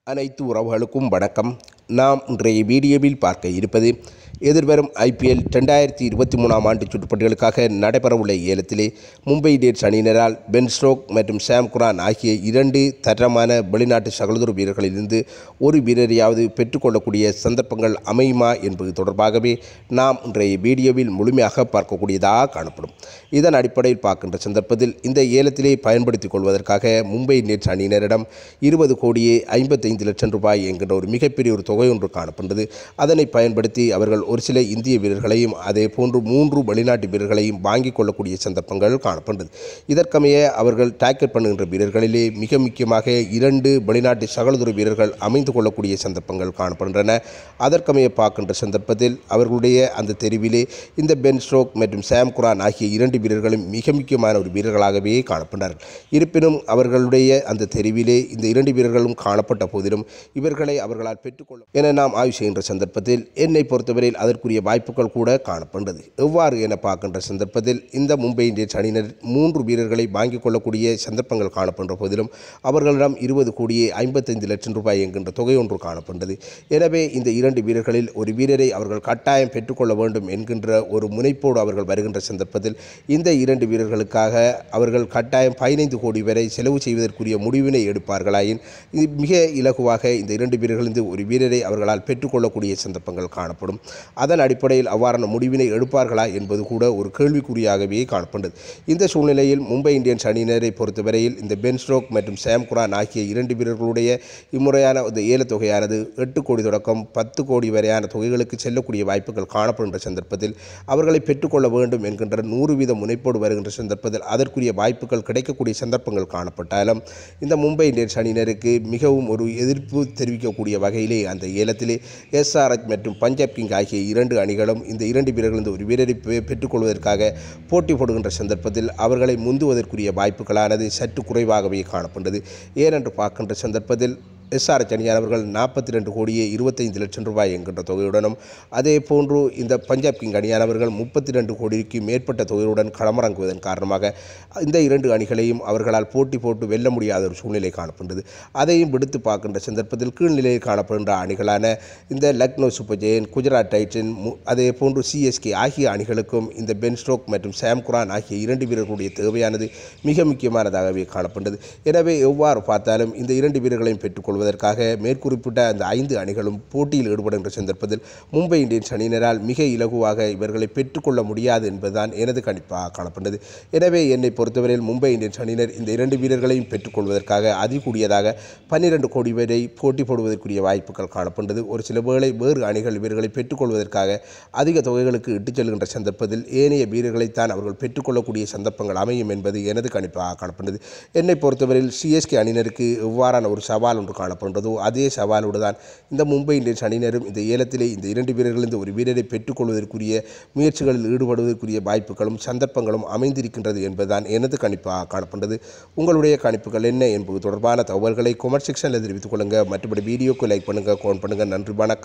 அனைத்து உறவுகளுக்கும் வணக்கம் நாம் இன்றைய வீடியோவில் பார்க்க இருப்பது எதிர்வரும் ஐபிஎல் ரெண்டாயிரத்தி இருபத்தி மூணாம் ஆண்டு சுற்றுப்பட்டிகளுக்காக நடைபெறவுள்ள ஏலத்திலே மும்பை இந்தியன்ஸ் அணியினரால் பென் ஸ்டோக் மற்றும் சாம் குரான் ஆகிய இரண்டு தரமான வெளிநாட்டு சகலதுர வீரர்களிலிருந்து ஒரு வீரரையாவது பெற்றுக்கொள்ளக்கூடிய சந்தர்ப்பங்கள் அமையுமா என்பது தொடர்பாகவே நாம் இன்றைய வீடியோவில் முழுமையாக பார்க்கக்கூடியதாக காணப்படும் இதன் அடிப்படையில் பார்க்கின்ற சந்தர்ப்பத்தில் இந்த ஏலத்திலே பயன்படுத்திக் கொள்வதற்காக மும்பை இந்தியன்ஸ் அணியினரிடம் இருபது கோடியே ஐம்பத்தைந்து லட்சம் ரூபாய் என்கின்ற ஒரு மிகப்பெரிய ஒரு தொகை ஒன்று காணப்படுகிறது அதனை பயன்படுத்தி அவர்கள் ஒரு சில இந்திய வீரர்களையும் அதே போன்று மூன்று வெளிநாட்டு வீரர்களையும் வாங்கிக் கொள்ளக்கூடிய சந்தர்ப்பங்கள் காணப்படுகிறது இதற்கமைய அவர்கள் டாக்கெட் பண்ணுகின்ற வீரர்களிலே மிக முக்கியமாக இரண்டு வெளிநாட்டு சகலதுர வீரர்கள் அமைந்து கொள்ளக்கூடிய சந்தர்ப்பங்கள் காணப்படுகின்றன அதற்கமைய பார்க்கின்ற சந்தர்ப்பத்தில் அவர்களுடைய அந்த தெரிவிலே இந்த பென் ஸ்டோக் மற்றும் சாம் குரான் ஆகிய இரண்டு வீரர்களும் மிக முக்கியமான ஒரு வீரர்களாகவே காணப்பட்டார்கள் இருப்பினும் அவர்களுடைய அந்த தெரிவிலே இந்த இரண்டு வீரர்களும் காணப்பட்ட போதிலும் இவர்களை அவர்களால் பெற்றுக்கொள்ளும் என நாம் ஆய்வு செய்கின்ற சந்தர்ப்பத்தில் என்னை பொறுத்தவரையில் அதற்குரிய வாய்ப்புகள் கூட காணப்படுகிறது எவ்வாறு என பார்க்கின்ற சந்தர்ப்பத்தில் இந்த மும்பை இந்தியன்ஸ் அணியினர் மூன்று வீரர்களை வாங்கிக் கொள்ளக்கூடிய சந்தர்ப்பங்கள் காணப்படுகின்ற போதிலும் அவர்களிடம் இருபது கோடியே ஐம்பத்தைந்து லட்சம் ரூபாய் என்கின்ற தொகை ஒன்று காணப்படுகிறது எனவே இந்த இரண்டு வீரர்களில் ஒரு வீரரை அவர்கள் கட்டாயம் பெற்றுக்கொள்ள வேண்டும் என்கின்ற ஒரு முனைப்போடு அவர்கள் வருகின்ற சந்தர்ப்பத்தில் இந்த இரண்டு வீரர்களுக்காக அவர்கள் கட்டாயம் பதினைந்து கோடி வரை செலவு செய்வதற்குரிய முடிவினை எடுப்பார்களாயின் இது மிக இலகுவாக இந்த இரண்டு வீரர்களிலிருந்து ஒரு வீரரை அவர்களால் பெற்றுக்கொள்ளக்கூடிய சந்தர்ப்பங்கள் காணப்படும் அதன் அடிப்படையில் அவ்வாறான முடிவினை எடுப்பார்களா என்பது கூட ஒரு கேள்விக்குறியாகவே காணப்படுகிறது இந்த சூழ்நிலையில் மும்பை இந்தியன்ஸ் அணியினரை பொறுத்தவரையில் இந்த பென் ஸ்டோக் மற்றும் சாம் குரான் ஆகிய இரண்டு வீரர்களுடைய இம்முறையான இந்த ஏலத்தொகையானது எட்டு கோடி தொடக்கம் பத்து கோடி வரையான தொகைகளுக்கு செல்லக்கூடிய வாய்ப்புகள் காணப்படுகின்ற சந்தர்ப்பத்தில் அவர்களை பெற்றுக்கொள்ள வேண்டும் என்கின்ற நூறு வீத முனைப்போடு வருகின்ற சந்தர்ப்பத்தில் அதற்குரிய வாய்ப்புகள் கிடைக்கக்கூடிய சந்தர்ப்பங்கள் காணப்பட்டாலும் இந்த மும்பை இந்தியன்ஸ் அணியினருக்கு மிகவும் ஒரு எதிர்ப்பு தெரிவிக்கக்கூடிய வகையிலே அந்த ஏலத்திலே எஸ்ஆர்எச் மற்றும் பஞ்சாப் கிங் ஆகிய இரண்டு அணிகளும் இந்த இரண்டு வீரர்கள் ஒரு வீரரை பெ- பெற்றுக்கொள்வதற்காக போட்டி போடுகின்ற சந்தர்ப்பத்தில் அவர்களை முந்துவதற்குரிய வாய்ப்புகளானது சற்று குறைவாகவே காணப்பட்டது ஏனென்று பார்க்கின்ற சந்தர்ப்பத்தில் எஸ்ஆர்எச் அணியானவர்கள் நாற்பத்தி ரெண்டு கோடியே இருபத்தைந்து லட்சம் ரூபாய் என்கின்ற தொகையுடனும் அதே போன்று இந்த பஞ்சாப் கிங் அணியானவர்கள் முப்பத்தி ரெண்டு கோடிக்கு மேற்பட்ட தொகையுடன் களமிறங்குவதன் காரணமாக இந்த இரண்டு அணிகளையும் அவர்களால் போட்டி போட்டு வெல்ல முடியாத ஒரு சூழ்நிலை காணப்படுகிறது அதையும் விடுத்து பார்க்கின்ற சந்தர்ப்பத்தில் கீழ்நிலையில் காணப்படுகின்ற அணிகளான இந்த Lucknow super giant Gujarat titan மு- அதே போன்று சிஎஸ்கே ஆகிய அணிகளுக்கும் இந்த பென் ஸ்டோக் மற்றும் சாம் குரான் ஆகிய இரண்டு வீரர்களுடைய தேவையானது மிக முக்கியமானதாகவே காணப்பட்டது எனவே எவ்வாறு பார்த்தாலும் இந்த இரண்டு வீரர்களையும் பெற்றுக்கொள்வதற்காக மேற்குறிப்பிட்ட அந்த ஐந்து அணிகளும் போட்டியில் ஈடுபடுகின்ற சந்தர்ப்பத்தில் மும்பை இந்தியன்ஸ் அணியினரால் மிக இலகுவாக இவர்களை பெற்றுக்கொள்ள முடியாது என்பதுதான் எனது கணிப்பாக காணப்பட்டது எனவே என்னை பொறுத்தவரையில் மும்பை இந்தியன்ஸ் அணியினர் இந்த இரண்டு வீரர்களையும் பெற்றுக்கொள்வதற்காக அதிகூடியதாக பன்னிரண்டு கோடி வரை போட்டி போடுவதற்குரிய வாய்ப்புகள் காணப்பட்டது ஒரு சில வேளை வேறு அணிகள் இவர்களை பெற்றுக்கொள்வதற்காக அதிக தொகைகளுக்கு இட்டுச் செல்கின்ற சந்தர்ப்பத்தில் ஏனைய வீரர்களைத்தான் அவர்கள் பெற்றுக்கொள்ளக்கூடிய சந்தர்ப்பங்கள் அமையும் என்பது எனது கணிப்பாக காணப்பட்டது என்னை பொறுத்தவரையில் சிஎஸ்கே அணியினருக்கு எவ்வாறான ஒரு சவால் ஒன்று காணப்படுறதோ அதே சவாலோடு தான் இந்த மும்பை இந்தியன்ஸ் அணியினரும் இந்த ஏலத்திலே இந்த இரண்டு வீரர்களிலிருந்து ஒரு வீரரை பெற்றுக்கொள்வதற்குரிய முயற்சிகளில் ஈடுபடுவதற்குரிய வாய்ப்புகளும் சந்தர்ப்பங்களும் அமைந்திருக்கின்றது என்பதுதான் எனது கணிப்பாக காணப்பட்டது உங்களுடைய கணிப்புகள் என்ன என்பது தொடர்பான தகவல்களை கொமெண்ட் செக்ஷனில் தெரிவித்துக் கொள்ளுங்கள் மற்றபடி வீடியோக்கு லைக் பண்ணுங்கள் கமெண்ட் பண்ணுங்கள் நன்றி வணக்கம்